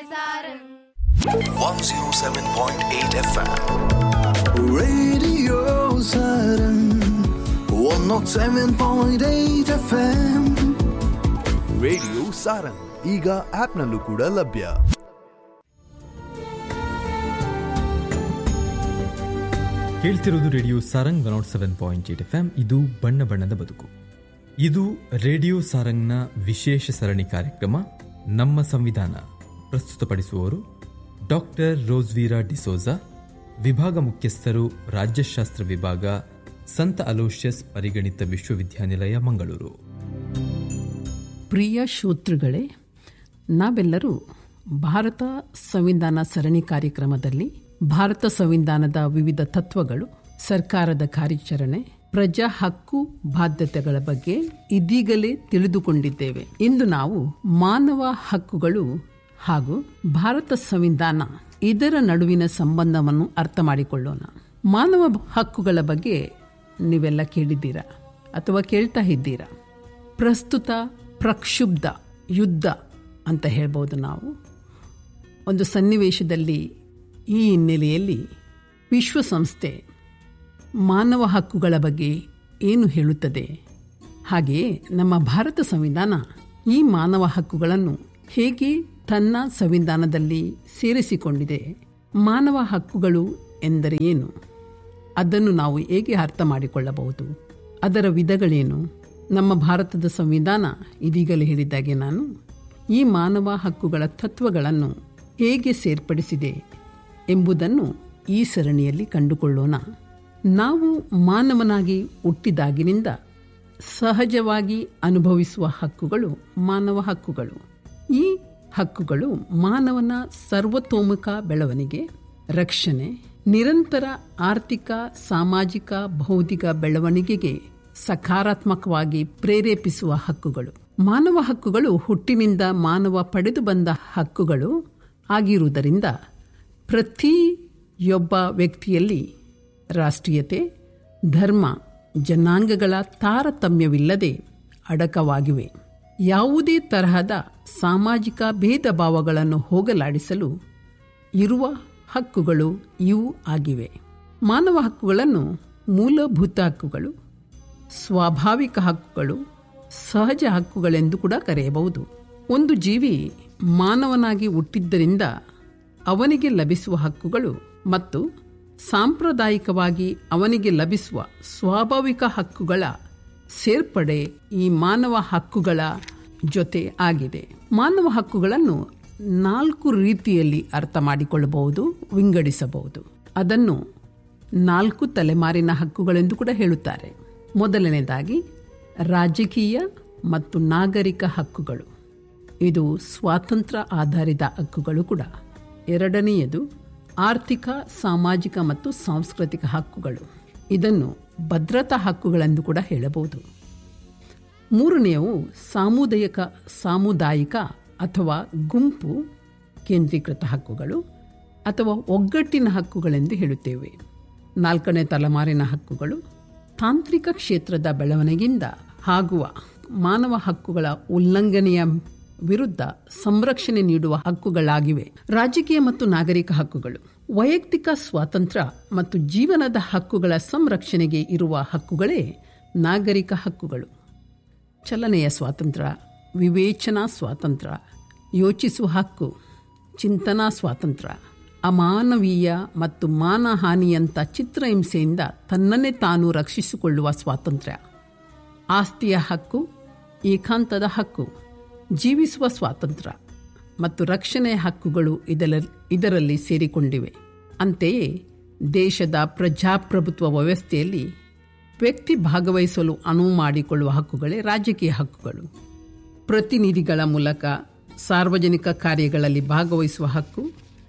Sarang. 107.8 FM. Radio Saturn 107.8 FM radio Sarang ಈಗ ಆಪ್ನಲ್ಲೂ ಕೂಡ ಲಭ್ಯ ಕೇಳ್ತಿರೋದು radio Sarang one seven point eight F M ಇದು ಬಣ್ಣ ಬಣ್ಣದ ಬದುಕು ಇದು ರೇಡಿಯೋ ಸಾರಂಗ್ನ ವಿಶೇಷ ಸರಣಿ ಕಾರ್ಯಕ್ರಮ ನಮ್ಮ ಸಂವಿಧಾನ ಪ್ರಸ್ತುತಪಡಿಸುವವರು ಡಾಕ್ಟರ್ ರೋಸ್ವೀರಾ ಡಿಸೋಜಾ ವಿಭಾಗ ಮುಖ್ಯಸ್ಥರು ರಾಜ್ಯಶಾಸ್ತ್ರ ವಿಭಾಗ ಸಂತ ಅಲೋಷಿಯಸ್ ಪರಿಗಣಿತ ವಿಶ್ವವಿದ್ಯಾನಿಲಯ ಮಂಗಳೂರು ಪ್ರಿಯ ಶ್ರೋತೃಗಳೇ ನಾವೆಲ್ಲರೂ ಭಾರತ ಸಂವಿಧಾನ ಸರಣಿ ಕಾರ್ಯಕ್ರಮದಲ್ಲಿ ಭಾರತ ಸಂವಿಧಾನದ ವಿವಿಧ ತತ್ವಗಳು ಸರ್ಕಾರದ ಕಾರ್ಯಾಚರಣೆ ಪ್ರಜಾ ಹಕ್ಕು ಬಾಧ್ಯತೆಗಳ ಬಗ್ಗೆ ಇದೀಗಲೇ ತಿಳಿದುಕೊಂಡಿದ್ದೇವೆ ಇಂದು ನಾವು ಮಾನವ ಹಕ್ಕುಗಳು ಹಾಗೂ ಭಾರತ ಸಂವಿಧಾನ ಇದರ ನಡುವಿನ ಸಂಬಂಧವನ್ನು ಅರ್ಥ ಮಾಡಿಕೊಳ್ಳೋಣ ಮಾನವ ಹಕ್ಕುಗಳ ಬಗ್ಗೆ ನೀವೆಲ್ಲ ಕೇಳಿದ್ದೀರಾ ಅಥವಾ ಕೇಳ್ತಾ ಇದ್ದೀರಾ ಪ್ರಸ್ತುತ ಪ್ರಕ್ಷುಬ್ಧ ಯುದ್ಧ ಅಂತ ಹೇಳ್ಬೋದು ನಾವು ಒಂದು ಸನ್ನಿವೇಶದಲ್ಲಿ ಈ ಹಿನ್ನೆಲೆಯಲ್ಲಿ ವಿಶ್ವಸಂಸ್ಥೆ ಮಾನವ ಹಕ್ಕುಗಳ ಬಗ್ಗೆ ಏನು ಹೇಳುತ್ತದೆ ಹಾಗೆಯೇ ನಮ್ಮ ಭಾರತ ಸಂವಿಧಾನ ಈ ಮಾನವ ಹಕ್ಕುಗಳನ್ನು ಹೇಗೆ ತನ್ನ ಸಂವಿಧಾನದಲ್ಲಿ ಸೇರಿಸಿಕೊಂಡಿದೆ ಮಾನವ ಹಕ್ಕುಗಳು ಎಂದರೆ ಏನು ಅದನ್ನು ನಾವು ಹೇಗೆ ಅರ್ಥ ಮಾಡಿಕೊಳ್ಳಬಹುದು ಅದರ ವಿಧಗಳೇನು ನಮ್ಮ ಭಾರತದ ಸಂವಿಧಾನ ಇದೀಗಲೇ ಹೇಳಿದ್ದಾಗೆ ನಾನು ಈ ಮಾನವ ಹಕ್ಕುಗಳ ತತ್ವಗಳನ್ನು ಹೇಗೆ ಸೇರ್ಪಡಿಸಿದೆ ಎಂಬುದನ್ನು ಈ ಸರಣಿಯಲ್ಲಿ ಕಂಡುಕೊಳ್ಳೋಣ ನಾವು ಮಾನವನಾಗಿ ಹುಟ್ಟಿದಾಗಿನಿಂದ ಸಹಜವಾಗಿ ಅನುಭವಿಸುವ ಹಕ್ಕುಗಳು ಮಾನವ ಹಕ್ಕುಗಳು ಈ ಹಕ್ಕುಗಳು ಮಾನವನ ಸರ್ವತೋಮುಖ ಬೆಳವಣಿಗೆ ರಕ್ಷಣೆ ನಿರಂತರ ಆರ್ಥಿಕ ಸಾಮಾಜಿಕ ಬೌದ್ಧಿಕ ಬೆಳವಣಿಗೆಗೆ ಸಕಾರಾತ್ಮಕವಾಗಿ ಪ್ರೇರೇಪಿಸುವ ಹಕ್ಕುಗಳು ಮಾನವ ಹಕ್ಕುಗಳು ಹುಟ್ಟಿನಿಂದ ಮಾನವ ಪಡೆದು ಬಂದ ಹಕ್ಕುಗಳು ಆಗಿರುವುದರಿಂದ ಪ್ರತಿಯೊಬ್ಬ ವ್ಯಕ್ತಿಯಲ್ಲಿ ರಾಷ್ಟ್ರೀಯತೆ ಧರ್ಮ ಜನಾಂಗಗಳ ತಾರತಮ್ಯವಿಲ್ಲದೆ ಅಡಕವಾಗಿವೆ ಯಾವುದೇ ತರಹದ ಸಾಮಾಜಿಕ ಭೇದ ಭಾವಗಳನ್ನು ಹೋಗಲಾಡಿಸಲು ಇರುವ ಹಕ್ಕುಗಳು ಇವು ಆಗಿವೆ ಮಾನವ ಹಕ್ಕುಗಳನ್ನು ಮೂಲಭೂತ ಹಕ್ಕುಗಳು ಸ್ವಾಭಾವಿಕ ಹಕ್ಕುಗಳು ಸಹಜ ಹಕ್ಕುಗಳೆಂದು ಕೂಡ ಕರೆಯಬಹುದು ಒಂದು ಜೀವಿ ಮಾನವನಾಗಿ ಹುಟ್ಟಿದ್ದರಿಂದ ಅವನಿಗೆ ಲಭಿಸುವ ಹಕ್ಕುಗಳು ಮತ್ತು ಸಾಂಪ್ರದಾಯಿಕವಾಗಿ ಅವನಿಗೆ ಲಭಿಸುವ ಸ್ವಾಭಾವಿಕ ಹಕ್ಕುಗಳ ಸೇರ್ಪಡೆ ಈ ಮಾನವ ಹಕ್ಕುಗಳ ಜೊತೆ ಆಗಿದೆ ಮಾನವ ಹಕ್ಕುಗಳನ್ನು ನಾಲ್ಕು ರೀತಿಯಲ್ಲಿ ಅರ್ಥ ಮಾಡಿಕೊಳ್ಳಬಹುದು ವಿಂಗಡಿಸಬಹುದು ಅದನ್ನು ನಾಲ್ಕು ತಲೆಮಾರಿನ ಹಕ್ಕುಗಳೆಂದು ಕೂಡ ಹೇಳುತ್ತಾರೆ ಮೊದಲನೇದಾಗಿ ರಾಜಕೀಯ ಮತ್ತು ನಾಗರಿಕ ಹಕ್ಕುಗಳು ಇದು ಸ್ವಾತಂತ್ರ್ಯ ಆಧಾರಿತ ಹಕ್ಕುಗಳು ಕೂಡ ಎರಡನೆಯದು ಆರ್ಥಿಕ ಸಾಮಾಜಿಕ ಮತ್ತು ಸಾಂಸ್ಕೃತಿಕ ಹಕ್ಕುಗಳು ಇದನ್ನು ಭದ್ರತಾ ಹಕ್ಕುಗಳೆಂದು ಕೂಡ ಹೇಳಬಹುದು ಮೂರನೆಯವು ಸಾಮುದಾಯಿಕ ಸಾಮುದಾಯಿಕ ಅಥವಾ ಗುಂಪು ಕೇಂದ್ರೀಕೃತ ಹಕ್ಕುಗಳು ಅಥವಾ ಒಗ್ಗಟ್ಟಿನ ಹಕ್ಕುಗಳೆಂದು ಹೇಳುತ್ತೇವೆ ನಾಲ್ಕನೇ ತಲೆಮಾರಿನ ಹಕ್ಕುಗಳು ತಾಂತ್ರಿಕ ಕ್ಷೇತ್ರದ ಬೆಳವಣಿಗೆಯಿಂದ ಆಗುವ ಮಾನವ ಹಕ್ಕುಗಳ ಉಲ್ಲಂಘನೆಯ ವಿರುದ್ಧ ಸಂರಕ್ಷಣೆ ನೀಡುವ ಹಕ್ಕುಗಳಾಗಿವೆ ರಾಜಕೀಯ ಮತ್ತು ನಾಗರಿಕ ಹಕ್ಕುಗಳು ವೈಯಕ್ತಿಕ ಸ್ವಾತಂತ್ರ್ಯ ಮತ್ತು ಜೀವನದ ಹಕ್ಕುಗಳ ಸಂರಕ್ಷಣೆಗೆ ಇರುವ ಹಕ್ಕುಗಳೇ ನಾಗರಿಕ ಹಕ್ಕುಗಳು ಚಲನೆಯ ಸ್ವಾತಂತ್ರ್ಯ ವಿವೇಚನಾ ಸ್ವಾತಂತ್ರ್ಯ ಯೋಚಿಸುವ ಹಕ್ಕು ಚಿಂತನಾ ಸ್ವಾತಂತ್ರ್ಯ ಅಮಾನವೀಯ ಮತ್ತು ಮಾನಹಾನಿಯಂಥ ಚಿತ್ರಹಿಂಸೆಯಿಂದ ತನ್ನನ್ನೇ ತಾನು ರಕ್ಷಿಸಿಕೊಳ್ಳುವ ಸ್ವಾತಂತ್ರ್ಯ ಆಸ್ತಿಯ ಹಕ್ಕು ಏಕಾಂತದ ಹಕ್ಕು ಜೀವಿಸುವ ಸ್ವಾತಂತ್ರ್ಯ ಮತ್ತು ರಕ್ಷಣೆಯ ಹಕ್ಕುಗಳು ಇದರ ಇದರಲ್ಲಿ ಸೇರಿಕೊಂಡಿವೆ ಅಂತೆಯೇ ದೇಶದ ಪ್ರಜಾಪ್ರಭುತ್ವ ವ್ಯವಸ್ಥೆಯಲ್ಲಿ ವ್ಯಕ್ತಿ ಭಾಗವಹಿಸಲು ಅನುವು ಮಾಡಿಕೊಳ್ಳುವ ಹಕ್ಕುಗಳೇ ರಾಜಕೀಯ ಹಕ್ಕುಗಳು ಪ್ರತಿನಿಧಿಗಳ ಮೂಲಕ ಸಾರ್ವಜನಿಕ ಕಾರ್ಯಗಳಲ್ಲಿ ಭಾಗವಹಿಸುವ ಹಕ್ಕು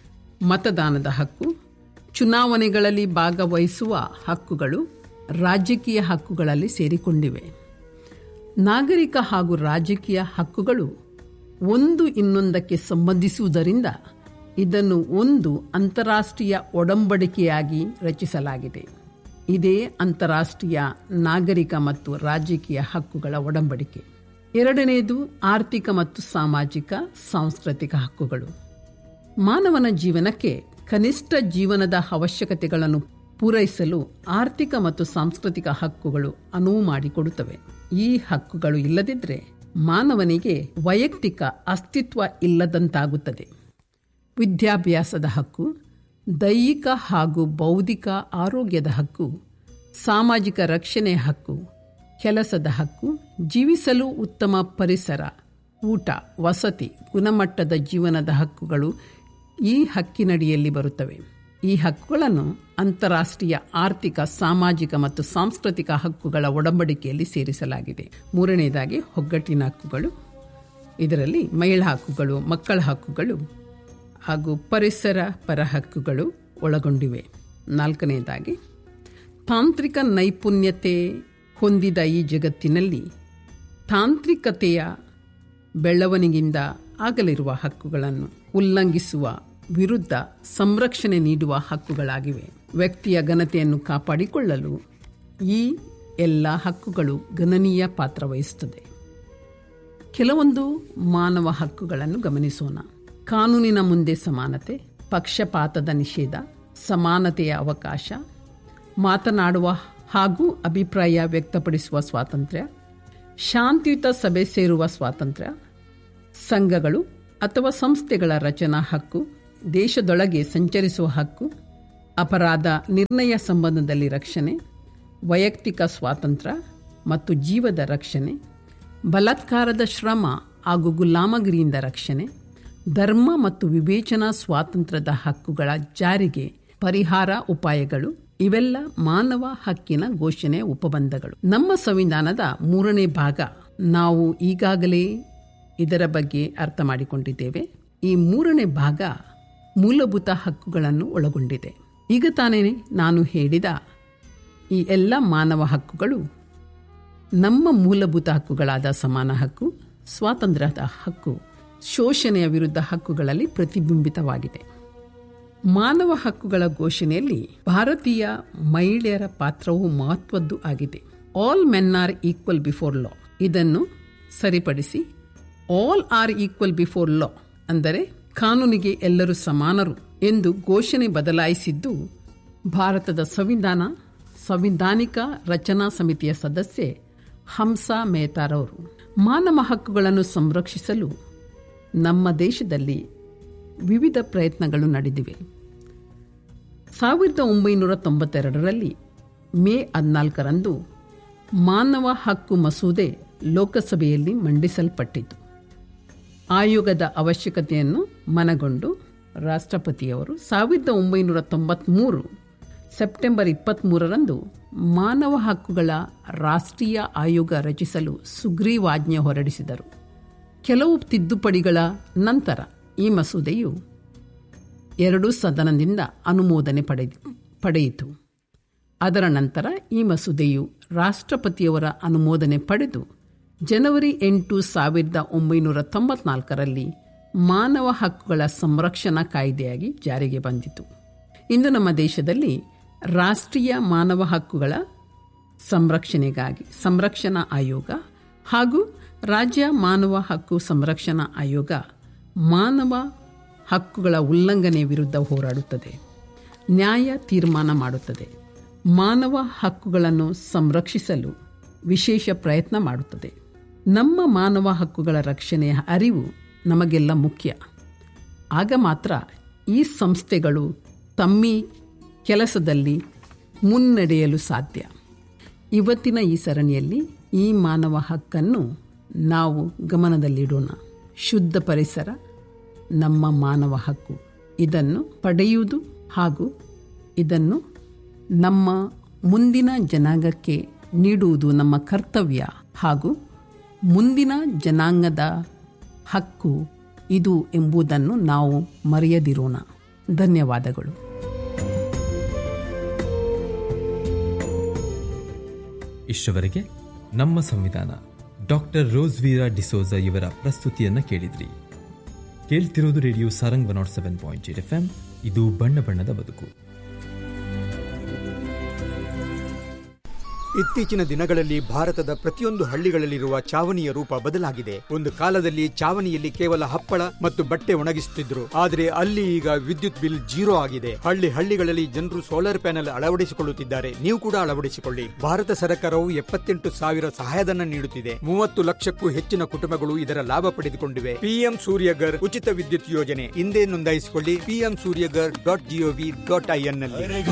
ಮತದಾನದ ಹಕ್ಕು ಚುನಾವಣೆಗಳಲ್ಲಿ ಭಾಗವಹಿಸುವ ಹಕ್ಕುಗಳು ರಾಜಕೀಯ ಹಕ್ಕುಗಳಲ್ಲಿ ಸೇರಿಕೊಂಡಿವೆ ನಾಗರಿಕ ಹಾಗೂ ರಾಜಕೀಯ ಹಕ್ಕುಗಳು ಒಂದು ಇನ್ನೊಂದಕ್ಕೆ ಸಂಬಂಧಿಸುವುದರಿಂದ ಇದನ್ನು ಒಂದು ಅಂತಾರಾಷ್ಟ್ರೀಯ ಒಡಂಬಡಿಕೆಯಾಗಿ ರಚಿಸಲಾಗಿದೆ ಇದೇ ಅಂತಾರಾಷ್ಟ್ರೀಯ ನಾಗರಿಕ ಮತ್ತು ರಾಜಕೀಯ ಹಕ್ಕುಗಳ ಒಡಂಬಡಿಕೆ ಎರಡನೆಯದು ಆರ್ಥಿಕ ಮತ್ತು ಸಾಮಾಜಿಕ ಸಾಂಸ್ಕೃತಿಕ ಹಕ್ಕುಗಳು ಮಾನವನ ಜೀವನಕ್ಕೆ ಕನಿಷ್ಠ ಜೀವನದ ಅವಶ್ಯಕತೆಗಳನ್ನು ಪೂರೈಸಲು ಆರ್ಥಿಕ ಮತ್ತು ಸಾಂಸ್ಕೃತಿಕ ಹಕ್ಕುಗಳು ಅನುವು ಮಾಡಿಕೊಡುತ್ತವೆ ಈ ಹಕ್ಕುಗಳು ಇಲ್ಲದಿದ್ದರೆ ಮಾನವನಿಗೆ ವೈಯಕ್ತಿಕ ಅಸ್ತಿತ್ವ ಇಲ್ಲದಂತಾಗುತ್ತದೆ ವಿದ್ಯಾಭ್ಯಾಸದ ಹಕ್ಕು ದೈಹಿಕ ಹಾಗೂ ಬೌದ್ಧಿಕ ಆರೋಗ್ಯದ ಹಕ್ಕು ಸಾಮಾಜಿಕ ರಕ್ಷಣೆ ಹಕ್ಕು ಕೆಲಸದ ಹಕ್ಕು ಜೀವಿಸಲು ಉತ್ತಮ ಪರಿಸರ ಊಟ ವಸತಿ ಗುಣಮಟ್ಟದ ಜೀವನದ ಹಕ್ಕುಗಳು ಈ ಹಕ್ಕಿನಡಿಯಲ್ಲಿ ಬರುತ್ತವೆ ಈ ಹಕ್ಕುಗಳನ್ನು ಅಂತಾರಾಷ್ಟ್ರೀಯ ಆರ್ಥಿಕ ಸಾಮಾಜಿಕ ಮತ್ತು ಸಾಂಸ್ಕೃತಿಕ ಹಕ್ಕುಗಳ ಒಡಂಬಡಿಕೆಯಲ್ಲಿ ಸೇರಿಸಲಾಗಿದೆ ಮೂರನೆಯದಾಗಿ ಒಗ್ಗಟ್ಟಿನ ಹಕ್ಕುಗಳು ಇದರಲ್ಲಿ ಮಹಿಳಾ ಹಕ್ಕುಗಳು ಮಕ್ಕಳ ಹಕ್ಕುಗಳು ಹಾಗೂ ಪರಿಸರ ಪರ ಹಕ್ಕುಗಳು ಒಳಗೊಂಡಿವೆ ನಾಲ್ಕನೆಯದಾಗಿ ತಾಂತ್ರಿಕ ನೈಪುಣ್ಯತೆ ಹೊಂದಿದ ಈ ಜಗತ್ತಿನಲ್ಲಿ ತಾಂತ್ರಿಕತೆಯ ಬೆಳವಣಿಗೆಯಿಂದ ಆಗಲಿರುವ ಹಕ್ಕುಗಳನ್ನು ಉಲ್ಲಂಘಿಸುವ ವಿರುದ್ಧ ಸಂರಕ್ಷಣೆ ನೀಡುವ ಹಕ್ಕುಗಳಾಗಿವೆ ವ್ಯಕ್ತಿಯ ಘನತೆಯನ್ನು ಕಾಪಾಡಿಕೊಳ್ಳಲು ಈ ಎಲ್ಲ ಹಕ್ಕುಗಳು ಗಣನೀಯ ಪಾತ್ರ ವಹಿಸುತ್ತದೆ ಕೆಲವೊಂದು ಮಾನವ ಹಕ್ಕುಗಳನ್ನು ಗಮನಿಸೋಣ ಕಾನೂನಿನ ಮುಂದೆ ಸಮಾನತೆ ಪಕ್ಷಪಾತದ ನಿಷೇಧ ಸಮಾನತೆಯ ಅವಕಾಶ ಮಾತನಾಡುವ ಹಾಗೂ ಅಭಿಪ್ರಾಯ ವ್ಯಕ್ತಪಡಿಸುವ ಸ್ವಾತಂತ್ರ್ಯ ಶಾಂತಿಯುತ ಸಭೆ ಸೇರುವ ಸ್ವಾತಂತ್ರ್ಯ ಸಂಘಗಳು ಅಥವಾ ಸಂಸ್ಥೆಗಳ ರಚನಾ ಹಕ್ಕು ದೇಶದೊಳಗೆ ಸಂಚರಿಸುವ ಹಕ್ಕು ಅಪರಾಧ ನಿರ್ಣಯ ಸಂಬಂಧದಲ್ಲಿ ರಕ್ಷಣೆ ವೈಯಕ್ತಿಕ ಸ್ವಾತಂತ್ರ್ಯ ಮತ್ತು ಜೀವದ ರಕ್ಷಣೆ ಬಲಾತ್ಕಾರದ ಶ್ರಮ ಹಾಗೂ ಗುಲಾಮಗಿರಿಯಿಂದ ರಕ್ಷಣೆ ಧರ್ಮ ಮತ್ತು ವಿವೇಚನಾ ಸ್ವಾತಂತ್ರ್ಯದ ಹಕ್ಕುಗಳ ಜಾರಿಗೆ ಪರಿಹಾರ ಉಪಾಯಗಳು ಇವೆಲ್ಲ ಮಾನವ ಹಕ್ಕಿನ ಘೋಷಣೆಯ ಉಪಬಂಧಗಳು ನಮ್ಮ ಸಂವಿಧಾನದ ಮೂರನೇ ಭಾಗ ನಾವು ಈಗಾಗಲೇ ಇದರ ಬಗ್ಗೆ ಅರ್ಥ ಮಾಡಿಕೊಂಡಿದ್ದೇವೆ ಈ ಮೂರನೇ ಭಾಗ ಮೂಲಭೂತ ಹಕ್ಕುಗಳನ್ನು ಒಳಗೊಂಡಿದೆ ಈಗ ತಾನೇ ನಾನು ಹೇಳಿದ ಈ ಎಲ್ಲ ಮಾನವ ಹಕ್ಕುಗಳು ನಮ್ಮ ಮೂಲಭೂತ ಹಕ್ಕುಗಳಾದ ಸಮಾನ ಹಕ್ಕು ಸ್ವಾತಂತ್ರ್ಯದ ಹಕ್ಕು ಶೋಷಣೆಯ ವಿರುದ್ಧ ಹಕ್ಕುಗಳಲ್ಲಿ ಪ್ರತಿಬಿಂಬಿತವಾಗಿದೆ ಮಾನವ ಹಕ್ಕುಗಳ ಘೋಷಣೆಯಲ್ಲಿ ಭಾರತೀಯ ಮಹಿಳೆಯರ ಪಾತ್ರವು ಮಹತ್ವದ್ದು ಆಗಿದೆ all men are equal before law ಇದನ್ನು ಸರಿಪಡಿಸಿ all are equal before law ಅಂದರೆ ಕಾನೂನಿಗೆ ಎಲ್ಲರೂ ಸಮಾನರು ಎಂದು ಘೋಷಣೆ ಬದಲಾಯಿಸಿದ್ದು ಭಾರತದ ಸಂವಿಧಾನ ಸಂವಿಧಾನಿಕ ರಚನಾ ಸಮಿತಿಯ ಸದಸ್ಯೆ ಹಂಸಾ ಮೆಹತಾರವರು ಮಾನವ ಹಕ್ಕುಗಳನ್ನು ಸಂರಕ್ಷಿಸಲು ನಮ್ಮ ದೇಶದಲ್ಲಿ ವಿವಿಧ ಪ್ರಯತ್ನಗಳು ನಡೆದಿವೆ ಸಾವಿರದ ಒಂಬೈನೂರ ತೊಂಬತ್ತೆರಡರಲ್ಲಿ ಮೇ ಹದಿನಾಲ್ಕರಂದು ಮಾನವ ಹಕ್ಕು ಮಸೂದೆ ಲೋಕಸಭೆಯಲ್ಲಿ ಮಂಡಿಸಲ್ಪಟ್ಟಿತು ಆಯೋಗದ ಅವಶ್ಯಕತೆಯನ್ನು ಮನಗೊಂಡು ರಾಷ್ಟ್ರಪತಿಯವರು ಸಾವಿರದ ಒಂಬೈನೂರ ತೊಂಬತ್ತ್ಮೂರು ಸೆಪ್ಟೆಂಬರ್ ಇಪ್ಪತ್ತ್ಮೂರರಂದು ಮಾನವ ಹಕ್ಕುಗಳ ರಾಷ್ಟ್ರೀಯ ಆಯೋಗ ರಚಿಸಲು ಸುಗ್ರೀವಾಜ್ಞೆ ಹೊರಡಿಸಿದರು ಕೆಲವು ತಿದ್ದುಪಡಿಗಳ ನಂತರ ಈ ಮಸೂದೆಯು ಎರಡೂ ಸದನದಿಂದ ಅನುಮೋದನೆ ಪಡೆದು ಪಡೆಯಿತು ಅದರ ನಂತರ ಈ ಮಸೂದೆಯು ರಾಷ್ಟ್ರಪತಿಯವರ ಅನುಮೋದನೆ ಪಡೆದು ಜನವರಿ ಎಂಟು ಸಾವಿರದ ಒಂಬೈನೂರ ತೊಂಬತ್ನಾಲ್ಕರಲ್ಲಿ ಮಾನವ ಹಕ್ಕುಗಳ ಸಂರಕ್ಷಣಾ ಕಾಯ್ದೆಯಾಗಿ ಜಾರಿಗೆ ಬಂದಿತು ಇಂದು ನಮ್ಮ ದೇಶದಲ್ಲಿ ರಾಷ್ಟ್ರೀಯ ಮಾನವ ಹಕ್ಕುಗಳ ಸಂರಕ್ಷಣೆಗಾಗಿ ಸಂರಕ್ಷಣಾ ಆಯೋಗ ಹಾಗೂ ರಾಜ್ಯ ಮಾನವ ಹಕ್ಕು ಸಂರಕ್ಷಣಾ ಆಯೋಗ ಮಾನವ ಹಕ್ಕುಗಳ ಉಲ್ಲಂಘನೆ ವಿರುದ್ಧ ಹೋರಾಡುತ್ತದೆ ನ್ಯಾಯ ತೀರ್ಮಾನ ಮಾಡುತ್ತದೆ ಮಾನವ ಹಕ್ಕುಗಳನ್ನು ಸಂರಕ್ಷಿಸಲು ವಿಶೇಷ ಪ್ರಯತ್ನ ಮಾಡುತ್ತದೆ ನಮ್ಮ ಮಾನವ ಹಕ್ಕುಗಳ ರಕ್ಷಣೆಯ ಅರಿವು ನಮಗೆಲ್ಲ ಮುಖ್ಯ ಆಗ ಮಾತ್ರ ಈ ಸಂಸ್ಥೆಗಳು ತಮ್ಮಿ ಕೆಲಸದಲ್ಲಿ ಮುನ್ನಡೆಯಲು ಸಾಧ್ಯ ಇವತ್ತಿನ ಈ ಸರಣಿಯಲ್ಲಿ ಈ ಮಾನವ ಹಕ್ಕನ್ನು ನಾವು ಗಮನದಲ್ಲಿಡೋಣ ಶುದ್ಧ ಪರಿಸರ ನಮ್ಮ ಮಾನವ ಹಕ್ಕು ಇದನ್ನು ಪಡೆಯುವುದು ಹಾಗೂ ಇದನ್ನು ನಮ್ಮ ಮುಂದಿನ ಜನಾಂಗಕ್ಕೆ ನೀಡುವುದು ನಮ್ಮ ಕರ್ತವ್ಯ ಹಾಗೂ ಮುಂದಿನ ಜನಾಂಗದ ಹಕ್ಕು ಇದು ಎಂಬುದನ್ನು ನಾವು ಮರೆಯದಿರೋಣ ಧನ್ಯವಾದಗಳು ಇಷ್ಟವರೆಗೆ ನಮ್ಮ ಸಂವಿಧಾನ ಡಾಕ್ಟರ್ ರೋಸ್ವೀರಾ ಡಿಸೋಜ ಇವರ ಪ್ರಸ್ತುತಿಯನ್ನ ಕೇಳಿದ್ರಿ ಕೇಳ್ತಿರೋದು radio Sarang one not seven point eight F M ಇದು ಬಣ್ಣ ಬಣ್ಣದ ಬದುಕು ಇತ್ತೀಚಿನ ದಿನಗಳಲ್ಲಿ ಭಾರತದ ಪ್ರತಿಯೊಂದು ಹಳ್ಳಿಗಳಲ್ಲಿರುವ ಚಾವಣಿಯ ರೂಪ ಬದಲಾಗಿದೆ ಒಂದು ಕಾಲದಲ್ಲಿ ಚಾವಣಿಯಲ್ಲಿ ಕೇವಲ ಹಪ್ಪಳ ಮತ್ತು ಬಟ್ಟೆ ಒಣಗಿಸುತ್ತಿದ್ರು ಆದರೆ ಅಲ್ಲಿ ಈಗ ವಿದ್ಯುತ್ ಬಿಲ್ ಜೀರೋ ಆಗಿದೆ ಹಳ್ಳಿ ಹಳ್ಳಿಗಳಲ್ಲಿ ಜನರು ಸೋಲಾರ್ ಪ್ಯಾನೆಲ್ ಅಳವಡಿಸಿಕೊಳ್ಳುತ್ತಿದ್ದಾರೆ ನೀವು ಕೂಡ ಅಳವಡಿಸಿಕೊಳ್ಳಿ ಭಾರತ ಸರ್ಕಾರವು ಎಪ್ಪತ್ತೆಂಟು ಸಾವಿರ ಸಹಾಯಧನ ನೀಡುತ್ತಿದೆ ಮೂವತ್ತು ಲಕ್ಷಕ್ಕೂ ಹೆಚ್ಚಿನ ಕುಟುಂಬಗಳು ಇದರ ಲಾಭ ಪಡೆದುಕೊಂಡಿವೆ ಪಿಎಂ ಸೂರ್ಯಗರ್ ಉಚಿತ ವಿದ್ಯುತ್ ಯೋಜನೆ ಹಿಂದೆ ನೋಂದಾಯಿಸಿಕೊಳ್ಳಿ PM Suryaghar dot GOV dot IN ನಲ್ಲಿ